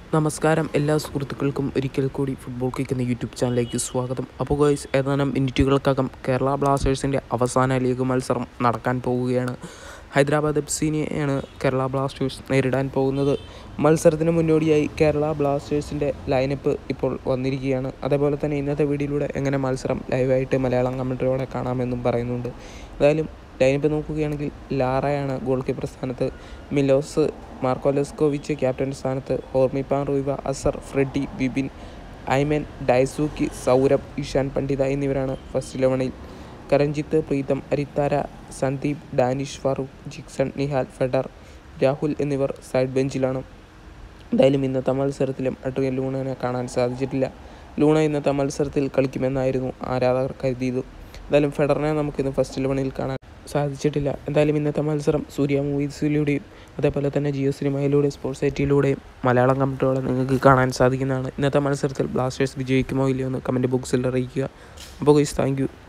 നമസ്കാരം എല്ലാ സുഹൃത്തുക്കൾക്കും ഒരിക്കൽ കൂടി ഫുട്ബോൾ കിക്ക് എന്ന യൂട്യൂബ് ചാനലിലേക്ക് സ്വാഗതം അപ്പോൾ ഗൈസ് ഏതാനും മിനിറ്റുകൾക്കകം കേരള ബ്ലാസ്റ്റേഴ്സിൻ്റെ അവസാന ലീഗ് മത്സരം നടക്കാൻ പോവുകയാണ് ഹൈദരാബാദ് എഫ് സിനെയാണ് കേരള ബ്ലാസ്റ്റേഴ്സ് നേരിടാൻ പോകുന്നത് മത്സരത്തിന് മുന്നോടിയായി കേരള ബ്ലാസ്റ്റേഴ്സിൻ്റെ ലൈനപ്പ് ഇപ്പോൾ വന്നിരിക്കുകയാണ് അതേപോലെ തന്നെ ഇന്നത്തെ വീഡിയോയിലൂടെ എങ്ങനെ മത്സരം ലൈവായിട്ട് മലയാളം കമൻട്രിയോടെ കാണാമെന്നും പറയുന്നുണ്ട് എന്തായാലും ലൈനപ്പ് നോക്കുകയാണെങ്കിൽ ലാറയാണ് ഗോൾ കീപ്പർ സ്ഥാനത്ത് മിലോസ് മാർക്കോ ലെസ്കോവിച്ച് ക്യാപ്റ്റൻ സ്ഥാനത്ത് ഹോർമിപ്പാൻ റൂവ അസർ ഫ്രെഡി ബിബിൻ ഐമൻ ഡൈസൂക്കി സൗരഭ് ഇഷാൻ പണ്ഡിത എന്നിവരാണ് ഫസ്റ്റ് ഇലവനിൽ കരഞ്ജിത്ത് പ്രീതം അരിത്താര സന്ദീപ് ഡാനിഷ് ഫാറൂഖ് ജിക്സൺ നിഹാൽ ഫെഡർ രാഹുൽ എന്നിവർ സൈഡ് ബെഞ്ചിലാണ് എന്തായാലും ഇന്നത്തെ മത്സരത്തിലും അഡ്രിയൻ ലൂണനെ കാണാൻ സാധിച്ചിട്ടില്ല ലൂണ ഇന്നത്തെ മത്സരത്തിൽ കളിക്കുമെന്നായിരുന്നു ആരാധകർ കരുതിയത് എന്തായാലും ഫെഡറിനെ നമുക്കിന്ന് ഫസ്റ്റ് ഇലവനിൽ കാണാൻ സാധിച്ചിട്ടില്ല എന്തായാലും ഇന്നത്തെ മത്സരം സൂര്യ മൂവീസിലൂടെയും അതേപോലെ തന്നെ ജിയോ സിനിമയിലൂടെ സ്പോർട്സ് ഐറ്റിയിലൂടെയും മലയാളം കമൻറ്റുകളെ നിങ്ങൾക്ക് കാണാൻ സാധിക്കുന്നതാണ് ഇന്നത്തെ മത്സരത്തിൽ ബ്ലാസ്റ്റേഴ്സ് വിജയിക്കുമോ ഇല്ലയോ എന്ന് കമൻറ്റ് ബോക്സിൽ അറിയിക്കുക അപ്പോൾ ഗൈസ് താങ്ക് യു